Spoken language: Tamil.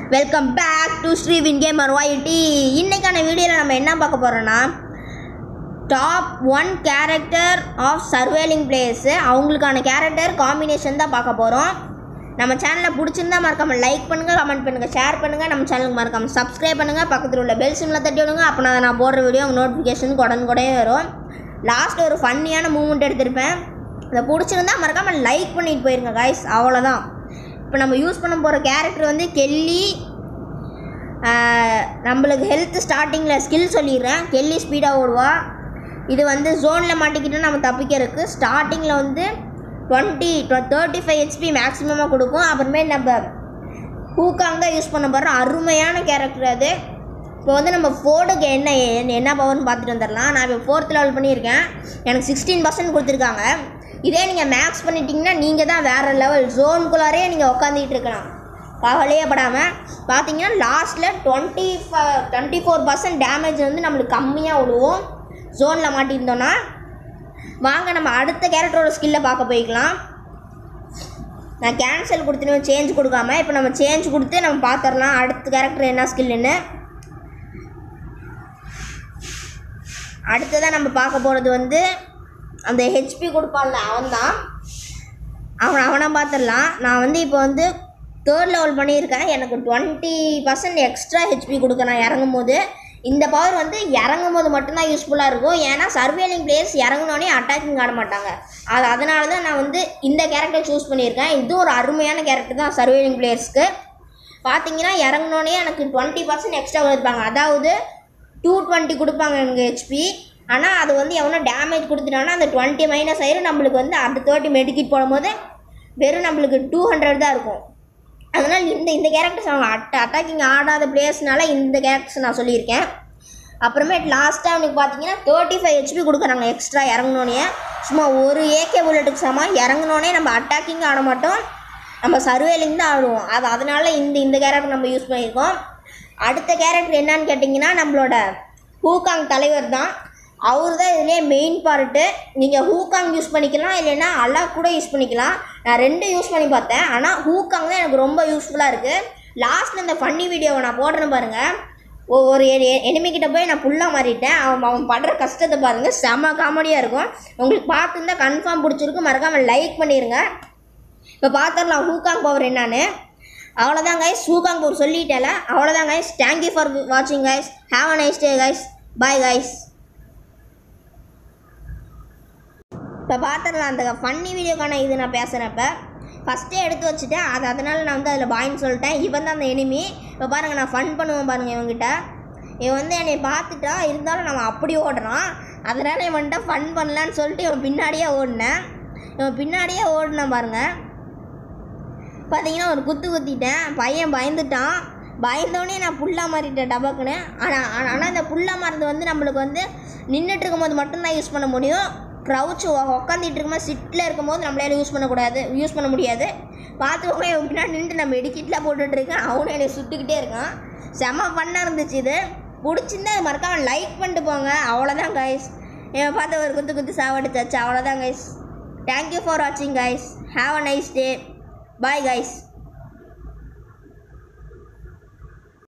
வெல்கம் பேக் டு ஸ்ரீவின் கேமர் ஒய்டி இன்னைக்கான வீடியோவில் நம்ம என்ன பார்க்க போகிறோன்னா top one character of surveilling place அவங்களுக்கான கேரக்டர் காம்பினேஷன் தான் பார்க்க போகிறோம் நம்ம சேனலை பிடிச்சிருந்தா மறக்காம லைக் பண்ணுங்கள் கமெண்ட் பண்ணுங்கள் ஷேர் பண்ணுங்கள் நம்ம சேனலுக்கு மறக்காம சப்ஸ்கிரைப் பண்ணுங்கள் பக்கத்தில் உள்ள பெல் சிம்மில் தட்டி விடுங்க அப்போ நான் நான் போடுற வீடியோ உங்கள் நோட்டிஃபிகேஷனுக்கு உடனே கூட வரும் லாஸ்ட் ஒரு ஃபன்னியான மூமெண்ட் எடுத்திருப்பேன் அதை பிடிச்சிருந்தா மறக்காமல் லைக் பண்ணிட்டு போயிருங்க காய்ஸ் அவ்வளோதான் இப்போ நம்ம யூஸ் பண்ண போகிற கேரக்டர் வந்து கெல்லி ஆஹ், நம்மளுக்கு ஹெல்த் ஸ்டார்டிங்கில் ஸ்கில் சொல்லிடுறேன் கெல்லி ஸ்பீடாக ஓடுவா இது வந்து ஜோனில் மாட்டிக்கிட்டு நம்ம தப்பிக்கிறதுக்கு ஸ்டார்டிங்கில் வந்து டுவெண்ட்டி தேர்ட்டி ஃபைவ் ஹெச்பி மேக்ஸிமமாக கொடுக்கும் அப்புறமே நம்ம ஹூக்காங் தான் யூஸ் பண்ண போகிறோம் அருமையான கேரக்டர் அது இப்போ வந்து நம்ம ஃபோர்டுக்கு என்ன என்ன- என்ன பவர்னு பார்த்துட்டு வந்துடலாம் நான் இப்போ ஃபோர்த் லெவல் பண்ணியிருக்கேன் எனக்கு சிக்ஸ்டீன் பர்சன்ட் கொடுத்துருக்காங்க இதே நீங்கள் மேக்ஸ் பண்ணிட்டீங்கன்னா நீங்கள் தான் வேறு லெவல் ஜோனுக்குள்ளாரே நீங்கள் உட்காந்துக்கிட்டு இருக்கலாம் கவலையே படாமல் பார்த்தீங்கன்னா லாஸ்ட்டில் twenty twenty four percent damage வந்து நம்மளுக்கு கம்மியாக விழுவும் ஜோனில் மாட்டியிருந்தோன்னா வாங்க நம்ம அடுத்த கேரக்டரோட ஸ்கில்லை பார்க்க போய்க்கலாம் நான் கேன்சல் கொடுத்துன்னு சேஞ்ச் கொடுக்காம இப்போ நம்ம சேஞ்ச் கொடுத்து நம்ம பார்த்துடலாம் அடுத்த கேரக்டர் என்ன ஸ்கில்லுன்னு அடுத்ததாக நம்ம பார்க்க போகிறது வந்து அந்த ஹெச்பி கொடுப்பான்ல அவன் தான் அவன் அவனை பார்த்துடலாம் நான் வந்து இப்போ வந்து தேர்ட் லெவல் பண்ணியிருக்கேன் எனக்கு டுவெண்ட்டி பர்சன்ட் எக்ஸ்ட்ரா ஹெச்பி கொடுக்க நான் இறங்கும் போது இந்த பவர் வந்து இறங்கும் போது மட்டும்தான் யூஸ்ஃபுல்லாக இருக்கும் ஏன்னா சர்வேலிங் பிளேயர்ஸ் இறங்கினோடனே அட்டாக்கிங் ஆட மாட்டாங்க அது அதனால தான் நான் வந்து இந்த கேரக்டர் சூஸ் பண்ணியிருக்கேன் இது ஒரு அருமையான கேரக்டர் தான் சர்வேலிங் பிளேயர்ஸ்க்கு பார்த்தீங்கன்னா இறங்கினோடனே எனக்கு டுவெண்ட்டி பர்சன்ட் எக்ஸ்ட்ரா கொடுப்பாங்க அதாவது டூ டுவெண்ட்டி கொடுப்பாங்க எனக்கு ஹெச்பி ஆனால் அது வந்து எவனோ டேமேஜ் கொடுத்துட்டாங்கன்னா அந்த டுவெண்ட்டி மைனஸ் ஆயிரும் நம்மளுக்கு வந்து அந்த தேர்ட்டி மெடிக்கிட் போடும்போது வெறும் நம்மளுக்கு டூ ஹண்ட்ரட் தான் இருக்கும் அதனால் இந்த இந்த கேரக்டர்ஸ் அவங்க அட்ட அட்டாக்கிங் ஆடாத பிளேயர்ஸ்னால இந்த கேரக்டர்ஸ் நான் சொல்லியிருக்கேன் அப்புறமேட் லாஸ்ட்டாக அவனுக்கு பார்த்தீங்கன்னா தேர்ட்டி ஃபைவ் ஹெச்பி கொடுக்குறாங்க எக்ஸ்ட்ரா இறங்கினோடனே சும்மா ஒரு ஏகே புல்லட்டுக்கு சம இறங்கினோடனே நம்ம அட்டாக்கிங் ஆட மாட்டோம் நம்ம சர்வேலிங் தான் ஆடுவோம் அது அதனால இந்த இந்த கேரக்டர் நம்ம யூஸ் பண்ணியிருக்கோம் அடுத்த கேரக்டர் என்னன்னு கேட்டிங்கன்னா நம்மளோட ஹூகாங் தலைவர் தான் அவர் தான் இதுலேயே மெயின் பார்ட்டு நீங்கள் ஹூகாங் யூஸ் பண்ணிக்கலாம் இல்லைன்னா அல்லா கூட யூஸ் பண்ணிக்கலாம் நான் ரெண்டும் யூஸ் பண்ணி பார்த்தேன் ஆனால் ஹூகாங் தான் எனக்கு ரொம்ப யூஸ்ஃபுல்லாக இருக்குது லாஸ்ட்டில் இந்த ஃபன்னி வீடியோவை நான் போடுறேன் பாருங்கள் ஒ- ஒரு எனிமிக்கிட்ட போய் நான் ஃபுல்லாக மாறிட்டேன் அவன் அவன் படுற கஷ்டத்தை பாருங்கள் செம காமெடியாக இருக்கும் உங்களுக்கு பார்த்துருந்தா கன்ஃபார்ம் பிடிச்சிருக்கு மறக்காமல் லைக் பண்ணிடுங்க இப்போ பார்த்துடலாம் ஹூகாங் பவர் என்னன்னு அவ்வளோதான் கைஸ் ஹூகாங் பவர் சொல்லிட்டேல அவ்வளோதான் கைஸ் தேங்க்யூ ஃபார் வாட்சிங் guys have a nice day guys bye guys இப்போ பார்த்துடலாம் அந்த ஃபன்னி வீடியோக்கான இது நான் பேசுகிறப்ப ஃபஸ்ட்டே எடுத்து வச்சுட்டேன் அது அதனால் நான் வந்து அதில் பாயின்னு சொல்லிட்டேன் இவன் தான் அந்த எனிமி இப்போ பாருங்கள் நான் ஃபன் பண்ணுவேன் பாருங்கள் இவன்கிட்ட இவன் வந்து என்னை பார்த்துட்டா இருந்தாலும் நம்ம அப்படி ஓடுறான் அதனால் இவன்கிட்ட ஃபன் பண்ணலான்னு சொல்லிட்டு இவன் பின்னாடியே ஓடினேன் இவன் பின்னாடியே ஓடினேன் பாருங்கள் பார்த்தீங்கன்னா ஒரு குத்து குத்திட்டேன் பையன் பயந்துட்டான் பயந்தோடனே நான் புல்லாக மாறிட்டேன் டபக்குன்னு ஆனால் ஆனால் இந்த புல்லாக மாறது வந்து நம்மளுக்கு வந்து நின்றுட்டு இருக்கும்போது மட்டும்தான் யூஸ் பண்ண முடியும் க்ரௌச் உக்காந்துட்டு இருக்கும்போது சிட்டில் இருக்கும்போது நம்மளால யூஸ் பண்ணக்கூடாது யூஸ் பண்ண முடியாது பார்த்துக்கோங்க இவன் பின்னாடி நின்று நம்ம இடிக்கிட்டுலாம் போட்டுட்ருக்கேன் அவனும் என்னை சுட்டுக்கிட்டே இருக்கான் செம ஃபன்னாக இருந்துச்சு இது பிடிச்சிருந்தா மறக்காம லைக் பண்ணிட்டு போங்க அவ்வளோதான் கைஸ் இவன் பார்த்து ஒரு குத்து குத்து சாவடிச்சாச்சு அவ்வளோதான் கைஸ் தேங்க்யூ ஃபார் வாட்சிங் guys have a nice day bye guys